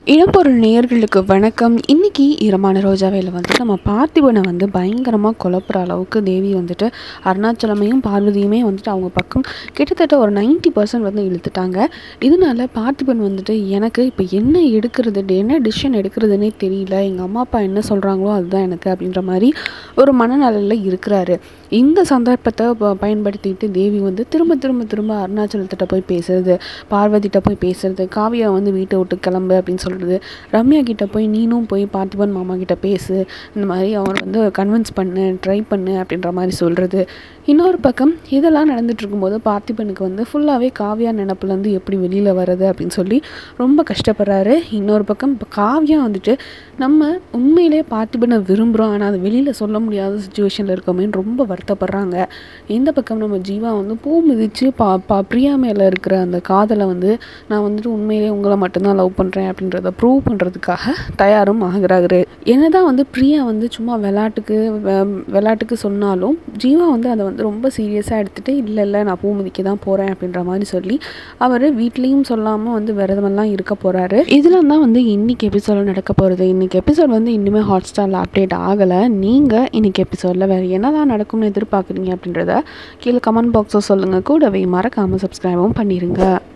இடம்பொருள் நேயர்களுக்கு வணக்கம் இன்னைக்கு ஈரமான ரோஜாவேல வந்துட்டு நம்ம பார்த்திபனை வந்து பயங்கரமாக குழப்புற அளவுக்கு தேவி வந்துட்டு அருணாச்சலமையும் பார்வதியுமே வந்துட்டு அவங்க பக்கம் கிட்டத்தட்ட ஒரு 90% பர்சன்ட் வந்து இழுத்துட்டாங்க இதனால பார்த்திபன் வந்துட்டு எனக்கு இப்போ என்ன எடுக்கிறது என்ன டிசிஷன் எடுக்கிறதுனே தெரியல எங்கள் அம்மா அப்பா என்ன சொல்கிறாங்களோ அதுதான் எனக்கு அப்படின்ற மாதிரி ஒரு மனநலில் இருக்கிறாரு இந்த சந்தர்ப்பத்தை ப- பயன்படுத்திட்டு தேவி வந்து திரும்ப திரும்ப திரும்ப அருணாச்சலத்திட்ட போய் பேசுறது பார்வதிட்ட போய் பேசுறது காவியா வந்து வீட்டை விட்டு கிளம்பு அப்படின்னு சொல்கிறது ரம்யா கிட்ட போய் நீனும் போய் பார்த்திபன் மாமா கிட்ட பேசு இந்த மாதிரி அவர் வந்து கன்வின்ஸ் பண்ணு ட்ரை பண்ணு அப்படின்ற மாதிரி சொல்கிறது இன்னொரு பக்கம் இதெல்லாம் நடந்துட்டு இருக்கும்போது பார்த்திபனுக்கு வந்து ஃபுல்லாகவே காவியா நினப்புலேருந்து எப்படி வெளியில் வர்றது அப்படின்னு சொல்லி ரொம்ப கஷ்டப்படுறாரு இன்னொரு பக்கம் இப்போ காவியா வந்துட்டு நம்ம உண்மையிலே பார்த்திபனை விரும்புகிறோம் ஆனால் அது வெளியில் சொல்ல முடியாத சுச்சுவேஷனில் இருக்கோமேன்னு ரொம்ப வருத்தப்படுறாங்க இந்த பக்கம் நம்ம ஜீவா வந்து பூ மிதித்து பா பா பிரியா மேலே இருக்கிற அந்த காதலை வந்து நான் வந்துட்டு உண்மையிலே உங்களை மட்டும்தான் லவ் பண்ணுறேன் அப்படின்றத ப்ரூவ் பண்ணுறதுக்காக தயாரும் ஆகுறாரு என்னதான் வந்து பிரியா வந்து சும்மா விளாட்டுக்கு வெ- விளாட்டுக்கு சொன்னாலும் ஜீவா வந்து அதை வந்து ரொம்ப சீரியஸாக எடுத்துகிட்டு இல்லை இல்லை நான் பூ மிதிக்க தான் போகிறேன் அப்படின்ற மாதிரி சொல்லி அவர் வீட்லேயும் சொல்லாமல் வந்து விரதமெல்லாம் இருக்க போகிறாரு இதெல்லாம் தான் வந்து இன்னைக்கு எபிசோடில் நடக்க போகிறது இன்னைக்கு எபிசோட் வந்து இன்னுமே ஹாட் ஸ்டாரில் அப்டேட் ஆகலை நீங்கள் இன்னைக்கு எபிசோடில் வேறு என்னதான் நடக்கும்னு எதிர்பார்க்குறீங்க அப்படின்றத கீழே கமெண்ட் பாக்ஸில் சொல்லுங்கள் கூடவே மறக்காமல் சப்ஸ்கிரைபும் பண்ணிடுங்க